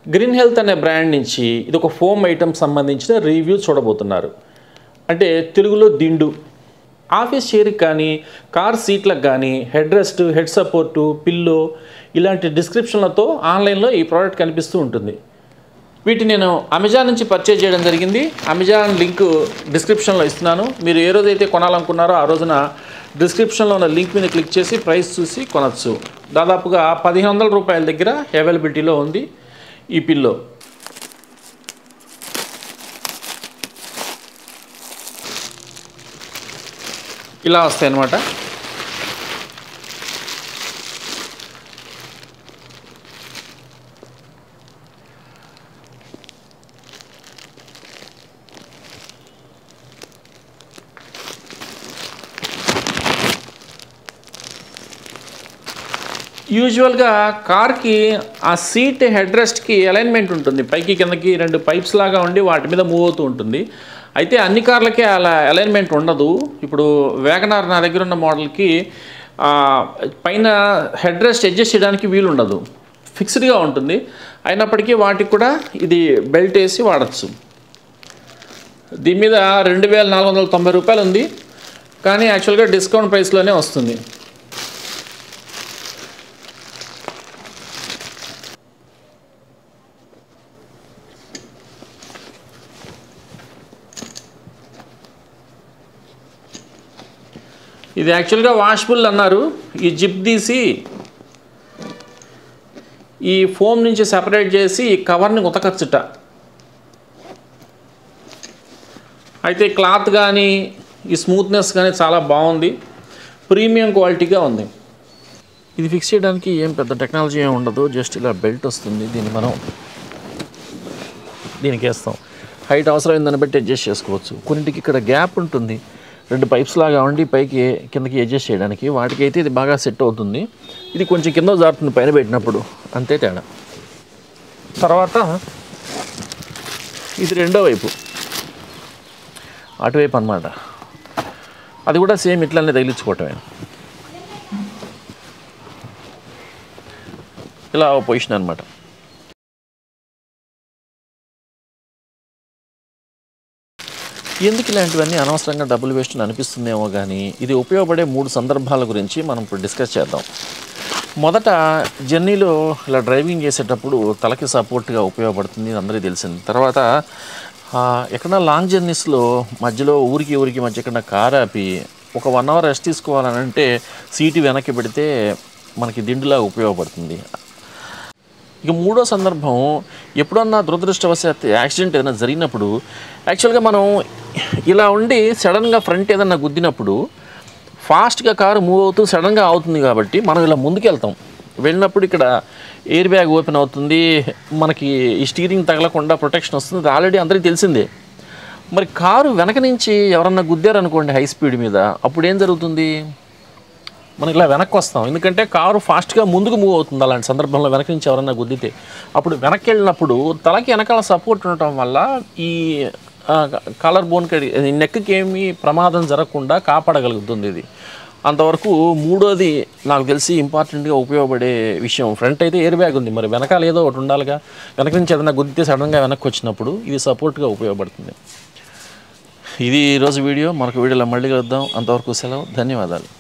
green health అనే brand నుంచి ఇది ఒక ఫోమ్ ఐటమ్ సంబంధించిన రివ్యూ చూడబోతున్నారు అంటే తెలుగులో దిండు ఆఫీస్ చైర్కి కానీ కార్ సీట్లకు కానీ head rest head support pillow ఇలాంటి డిస్క్రిప్షన్లతో ఆన్లైన్లో ఈ ప్రోడక్ట్ కనిపిస్తూ ఉంటుంది వీటిని నేను అమెజాన్ నుంచి పర్చేజ్ చేయడం జరిగింది అమెజాన్ లింక్ డిస్క్రిప్షన్లో ఇస్తున్నాను మీరు ఏ రోజైతే కొనాలనుకున్నారో ఆ రోజున డిస్క్రిప్షన్లో ఉన్న లింక్ మీద క్లిక్ చేసి ప్రైస్ చూసి కొనచ్చు దాదాపుగా పదిహేను వందల రూపాయల దగ్గర అవైలబిలిటీలో ఉంది ఈ పిల్లో ఇలా వస్తాయి అన్నమాట యూజువల్గా కార్కి ఆ సీట్ హెడ్ రెస్ట్కి అలైన్మెంట్ ఉంటుంది పైకి కిందకి రెండు పైప్స్ లాగా ఉండి వాటి మీద మూవ్ అవుతూ ఉంటుంది అయితే అన్ని కార్లకి అలా అలైన్మెంట్ ఉండదు ఇప్పుడు వేగనార్ నా దగ్గర ఉన్న మోడల్కి ఆ, పైన హెడ్ రెస్ట్ అడ్జస్ట్ చేయడానికి వీలు ఉండదు ఫిక్స్డ్గా ఉంటుంది అయినప్పటికీ వాటికి కూడా ఇది బెల్ట్ వేసి వాడచ్చు దీని మీద రెండు వేల నాలుగు వందల తొంభై రూపాయలు ఉంది కానీ యాక్చువల్గా డిస్కౌంట్ ప్రైస్లోనే వస్తుంది ఇది యాక్చువల్గా వాషబుల్ అన్నారు ఈ జిప్ తీసి ఈ ఫోమ్ నుంచి సెపరేట్ చేసి ఈ కవర్ని ఉతకచ్చుట అయితే క్లాత్ కానీ ఈ స్మూత్నెస్ కానీ చాలా బాగుంది ప్రీమియం క్వాలిటీగా ఉంది ఇది ఫిక్స్ చేయడానికి ఏం పెద్ద టెక్నాలజీ ఏమి ఉండదు జస్ట్ ఇలా బెల్ట్ వస్తుంది దీన్ని మనం దీనికి వేస్తాం హైట్ అవసరమైన దాన్ని బట్టి అడ్జస్ట్ చేసుకోవచ్చు కొన్నింటికి ఇక్కడ గ్యాప్ ఉంటుంది రెండు పైప్స్ లాగా ఉండి పైకి కిందకి అడ్జస్ట్ చేయడానికి వాటికి అయితే ఇది బాగా సెట్ అవుతుంది ఇది కొంచెం కింద జారుతుంది పైన పెట్టినప్పుడు అంతే తేడా తర్వాత ఇది రెండో వైపు అటువైపు అన్నమాట అది కూడా సేమ్ ఇట్లానే తగిలించుకోవటమే ఇలా పొజిషన్ అనమాట ఎందుకు ఇలాంటివన్నీ అనవసరంగా డబ్బులు వేస్ట్ అని అనిపిస్తుందేమో కానీ ఇది ఉపయోగపడే మూడు సందర్భాల గురించి మనం ఇప్పుడు డిస్కస్ చేద్దాం మొదట జర్నీలో ఇలా డ్రైవింగ్ చేసేటప్పుడు తలకి సపోర్ట్గా ఉపయోగపడుతుంది ఇది అందరికీ తెలిసింది తర్వాత ఆ, ఎక్కడన్నా లాంగ్ జర్నీస్లో మధ్యలో ఊరికి ఊరికి మధ్య ఎక్కడన్నా కార్ ఆపి ఒక వన్ అవర్ రెస్ట్ తీసుకోవాలని అంటే సీటు వెనక్కి పెడితే మనకి దిండులా ఉపయోగపడుతుంది ఇక మూడో సందర్భం ఎప్పుడన్నా దురదృష్టవశాత్తు యాక్సిడెంట్ ఏదైనా జరిగినప్పుడు యాక్చువల్గా మనం ఇలా ఉండి సడన్గా ఫ్రంట్ ఏదైనా గుద్దినప్పుడు ఫాస్ట్గా కారు మూవ్ అవుతూ సడన్గా అవుతుంది కాబట్టి మనం ఇలా ముందుకెళ్తాం వెళ్ళినప్పుడు ఇక్కడ ఎయిర్ బ్యాగ్ ఓపెన్ అవుతుంది మనకి ఈ స్టీరింగ్ తగలకుండా ప్రొటెక్షన్ వస్తుంది అది ఆల్రెడీ అందరికీ తెలిసిందే మరి కారు వెనక నుంచి ఎవరన్నా గుద్దారనుకోండి హై స్పీడ్ మీద అప్పుడు ఏం జరుగుతుంది మనం ఇలా వెనక్కి వస్తాం ఎందుకంటే కారు ఫాస్ట్గా ముందుకు మూవ్ అవుతుంది అలాంటి సందర్భంలో వెనక నుంచి ఎవరన్నా గుద్దితే అప్పుడు వెనక్కి వెళ్ళినప్పుడు తలకి వెనకాల సపోర్ట్ ఉండటం వల్ల ఈ కలర్ బోన్కి నెక్కి ఏమీ ప్రమాదం జరగకుండా కాపాడగలుగుతుంది ఇది అంతవరకు మూడోది నాకు తెలిసి ఇంపార్టెంట్గా ఉపయోగపడే విషయం ఫ్రంట్ అయితే ఎయిర్ బ్యాగ్ ఉంది మరి వెనకాల ఏదో ఒకటి ఉండాలిగా వెనక నుంచి ఏదైనా గుద్దితే సడన్గా వెనక్కి వచ్చినప్పుడు ఇది సపోర్ట్గా ఉపయోగపడుతుంది ఇది ఈరోజు వీడియో మరొక వీడియోలో మళ్ళీ కలుద్దాం అంతవరకు సెలవు ధన్యవాదాలు